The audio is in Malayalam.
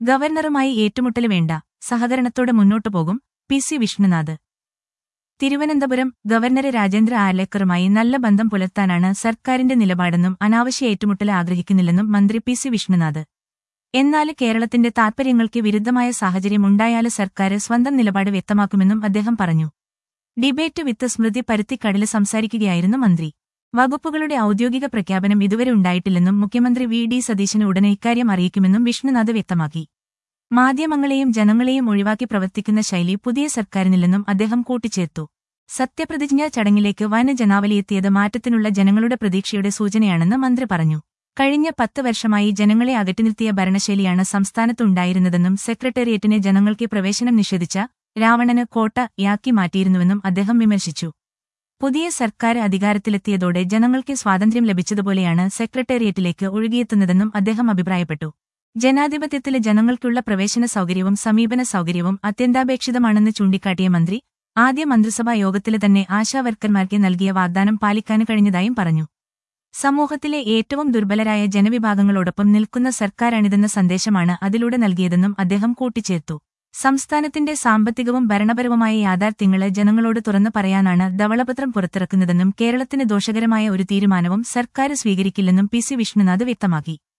ഗവർണറുമായി ഏറ്റുമുട്ടല് വേണ്ട സഹകരണത്തോടെ മുന്നോട്ടു പോകും P C Vishnunath Thiruvananthapuram governor Rajendra ആലേക്കറുമായി നല്ല ബന്ധം പുലർത്താനാണ് സർക്കാരിന്റെ നിലപാടെന്നും അനാവശ്യ ഏറ്റുമുട്ടൽ ആഗ്രഹിക്കുന്നില്ലെന്നും മന്ത്രി പി സി വിഷ്ണുനാഥ് എന്നാൽ കേരളത്തിന്റെ താൽപര്യങ്ങൾക്ക് വിരുദ്ധമായ സാഹചര്യം ഉണ്ടായാല് സർക്കാർ സ്വന്തം നിലപാട് വ്യക്തമാക്കുമെന്നും അദ്ദേഹം പറഞ്ഞു ഡിബേറ്റ് വിത്ത് സ്മൃതി പരുത്തിക്കടല് സംസാരിക്കുകയായിരുന്നു മന്ത്രി വകുപ്പുകളുടെ ഔദ്യോഗിക പ്രഖ്യാപനം ഇതുവരെ ഉണ്ടായിട്ടില്ലെന്നും മുഖ്യമന്ത്രി വി ഡി സതീശന് ഉടനെ ഇക്കാര്യം അറിയിക്കുമെന്നും വിഷ്ണുനാഥ് വ്യക്തമാക്കി മാധ്യമങ്ങളെയും ജനങ്ങളെയും ഒഴിവാക്കി പ്രവർത്തിക്കുന്ന ശൈലി പുതിയ സർക്കാരിനില്ലെന്നും അദ്ദേഹം കൂട്ടിച്ചേർത്തു സത്യപ്രതിജ്ഞാ ചടങ്ങിലേക്ക് വൻ ജനാവലിയെത്തിയത് മാറ്റത്തിനുള്ള ജനങ്ങളുടെ പ്രതീക്ഷയുടെ സൂചനയാണെന്ന് മന്ത്രി പറഞ്ഞു കഴിഞ്ഞ പത്ത് വർഷമായി ജനങ്ങളെ അകറ്റിനിർത്തിയ ഭരണശൈലിയാണ് സംസ്ഥാനത്തുണ്ടായിരുന്നതെന്നും സെക്രട്ടേറിയറ്റിനെ ജനങ്ങൾക്ക് പ്രവേശനം നിഷേധിച്ച രാവണന് കോട്ട യാക്കി മാറ്റിയിരുന്നുവെന്നും അദ്ദേഹം വിമർശിച്ചു പുതിയ സർക്കാർ അധികാരത്തിലെത്തിയതോടെ ജനങ്ങൾക്ക് സ്വാതന്ത്ര്യം ലഭിച്ചതുപോലെയാണ് സെക്രട്ടേറിയറ്റിലേക്ക് ഒഴുകിയെത്തുന്നതെന്നും അദ്ദേഹം അഭിപ്രായപ്പെട്ടു ജനാധിപത്യത്തിലെ ജനങ്ങൾക്കുള്ള പ്രവേശന സൗകര്യവും സമീപന സൗകര്യവും അത്യന്താപേക്ഷിതമാണെന്ന് ചൂണ്ടിക്കാട്ടിയ മന്ത്രി ആദ്യ മന്ത്രിസഭാ യോഗത്തിലെ തന്നെ ആശാവർക്കർമാർക്ക് നൽകിയ വാഗ്ദാനം പാലിക്കാൻ കഴിഞ്ഞതായും പറഞ്ഞു സമൂഹത്തിലെ ഏറ്റവും ദുർബലരായ ജനവിഭാഗങ്ങളോടൊപ്പം നിൽക്കുന്ന സർക്കാരാണിതെന്ന സന്ദേശമാണ് അതിലൂടെ നൽകിയതെന്നും അദ്ദേഹം കൂട്ടിച്ചേർത്തു സംസ്ഥാനത്തിന്റെ സാമ്പത്തികവും ഭരണപരവുമായ യാഥാർത്ഥ്യങ്ങള് ജനങ്ങളോട് തുറന്നു പറയാനാണ് ധവളപത്രം പുറത്തിറക്കുന്നതെന്നും കേരളത്തിന് ദോഷകരമായ ഒരു തീരുമാനവും സർക്കാർ സ്വീകരിക്കില്ലെന്നും പി സി വിഷ്ണുനാഥ് വ്യക്തമാക്കി